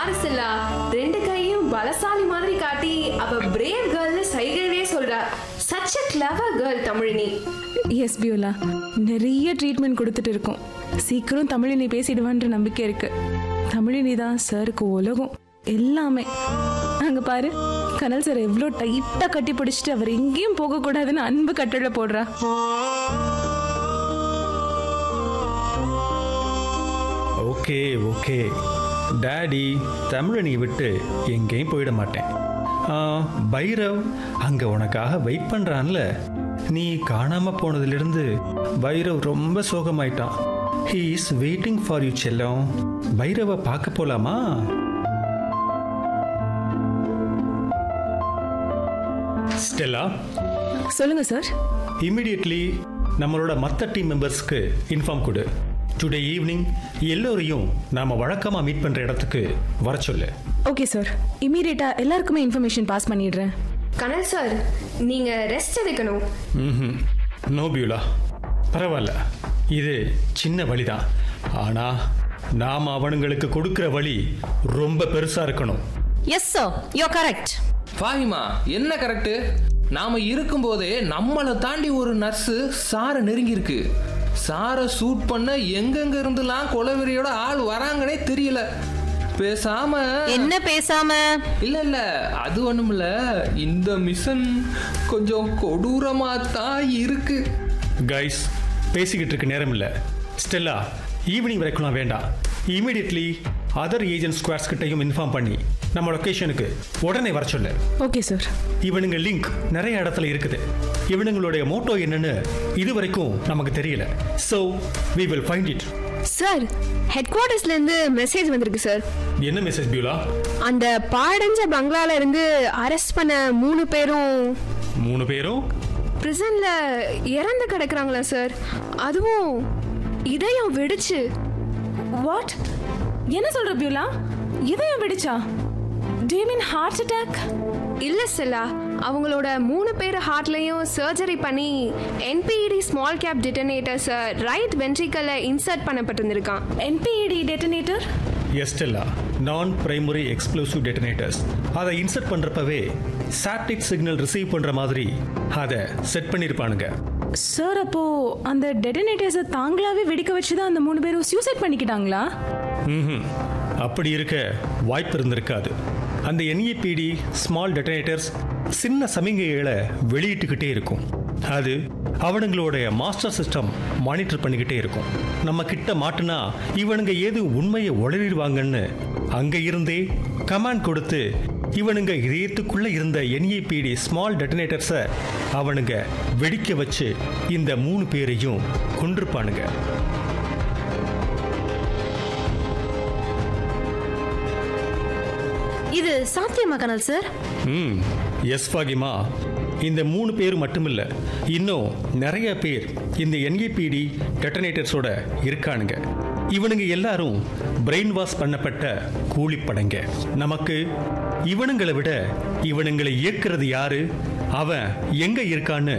பாரு சில்லா ரெண்டு கையும் பலசாலி மாதிரி காட்டி அவ பிரேவ் கேர்ள்னு சைகையிலே சொல்றா such a clever girl Tamizhini S பியோலா நிறைய ட்ரீட்மெண்ட் கொடுத்துட்டு இருக்கோம் சீக்கிரம் தமிழினி பேசிடுவான்ற நம்பிக்கை இருக்கு தமிழினி தான் சாருக்கு உலகம் எல்லாமே அங்க பாரு கனல் சார் எவ்வளோ டைட்டா கட்டி பிடிச்சிட்டு அவர் எங்கேயும் போகக்கூடாதுன்னு அன்பு கட்டளை போடுறா ஓகே ஓகே டாடி தமிழனை விட்டு எங்கேயும் போயிட மாட்டேன் ஆ, பைரவ் அங்கே உனக்காக வெயிட் பண்ணுறான்ல நீ காணாம போனதிலிருந்து பைரவ் ரொம்ப சோகமாயிட்டான் he is waiting for you செல்லம் பைரவை பார்க்க போலாமா ஸ்டெல்லா சொல்லுங்க சார் இமிடியட்லி நம்மளோட மற்ற டீம் மெம்பர்ஸ்க்கு இன்ஃபார்ம் கொடு டுடே ஈவினிங் எல்லோரையும் நாம வழக்கமாக மீட் பண்ணுற இடத்துக்கு வர சொல்லு ஓகே சார் இமீடியட்டா எல்லாருக்குமே இன்ஃபர்மேஷன் பாஸ் பண்ணிடுறேன் கனல் சார் நீங்க ரெஸ்ட் எடுக்கணும் ம் நோ பியூலா பரவாயில்ல இது சின்ன வழி தான் ஆனால் நாம் அவனுங்களுக்கு கொடுக்குற வழி ரொம்ப பெருசாக இருக்கணும் yes sir yo correct Fahima என்ன கரெக்டு நாம இருக்கும்போதே நம்மளை தாண்டி ஒரு நர்ஸு சாரை நெருங்கியிருக்கு சாரை சூட் பண்ண எங்கெங்க இருந்துலாம் கொலவெறியோட ஆள் வராங்கன்னே தெரியல பேசாம என்ன பேசாம இல்ல இல்ல அது ஒண்ணுமில்ல இந்த மிஷன் கொஞ்சம் கொடூரமா தான் இருக்கு கைஸ் பேசிக்கிட்டு இருக்க நேரம் இல்லை ஸ்டெல்லா ஈவினிங் வரைக்கும்லாம் வேண்டாம் இமீடியட்லி அதர் ஏஜென்ட் ஸ்குவாட்ஸ் கிட்டையும் இன்ஃபார்ம் பண்ணி நம்ம லொக்கேஷனுக்கு உடனே வர சொல்லு ஓகே சார் இவனுங்க லிங்க் நிறைய இடத்துல இருக்குது இவனுங்களுடைய மோட்டோ என்னன்னு இது வரைக்கும் நமக்கு தெரியல so we will find it sir head குவார்டர்ஸ்ல இருந்து மெசேஜ் வந்திருக்கு சார் என்ன மெசேஜ் பியூலா அந்த பாடஞ்ச பங்களால இருந்து அரெஸ்ட் பண்ண மூணு பேரும் மூணு பேரும் பிரிசன்ல இறந்து கிடக்குறாங்களா சார் அதுவும் இதயம் வெடிச்சு வாட் என்ன சொல்ற பியூலா இதயம் வெடிச்சா டே மீன் ஹார்ட் அட்டாக் இல்ல செல்லா அவங்களோட மூணு பேர் ஹார்ட்லயும் சர்ஜரி பண்ணி என்பிஇடி ஸ்மால் கேப் டிட்டனேட்டர்ஸை ரைட் வென்ட்ரிக்கல்ல இன்சர்ட் பண்ணப்பட்டிருந்திருக்கான் என்பிஇடி டெட்டனேட்டர் எஸ்டெல்லா நான் பிரைமரி எக்ஸ்ப்ளோசிவ் டெட்டனேட்டர்ஸ் அதை இன்சர்ட் பண்ணுறப்பவே சாட்டிக் சிக்னல் ரிசீவ் பண்ணுற மாதிரி அதை செட் பண்ணியிருப்பானுங்க சார் அப்போ அந்த டெட்டனேட்டர்ஸை தாங்களாவே வெடிக்க வச்சு தான் அந்த மூணு பேரும் சூசைட் பண்ணிக்கிட்டாங்களா ம்ஹும். அப்படி இருக்க வாய்ப்பு இருந்திருக்காது அந்த என்இபிடி ஸ்மால் டெட்டனேட்டர்ஸ் சின்ன சமிகைகளை வெளியிட்டுக்கிட்டே இருக்கும் அது அவனுங்களுடைய மாஸ்டர் சிஸ்டம் மானிட்டர் பண்ணிக்கிட்டே இருக்கும் நம்ம கிட்ட மாட்டுனா இவனுங்க ஏது உண்மையை உளறிடுவாங்கன்னு அங்க இருந்தே கமாண்ட் கொடுத்து இவனுங்க இதயத்துக்குள்ள இருந்த என்இபிடி ஸ்மால் டெட்டனேட்டர்ஸை அவனுங்க வெடிக்க வச்சு இந்த மூணு பேரையும் கொண்டிருப்பானுங்க இது சாத்தியமா கனல் சார் ம் எஸ் ஃபாகிமா இந்த மூணு பேர் மட்டுமில்ல இன்னும் நிறைய பேர் இந்த என்இபிடி டெட்டனேட்டர்ஸோட இருக்கானுங்க இவனுங்க எல்லாரும் பிரெயின் வாஷ் பண்ணப்பட்ட கூலிப்படைங்க நமக்கு இவனுங்களை விட இவனுங்களை இயக்குறது யாரு அவன் எங்க இருக்கான்னு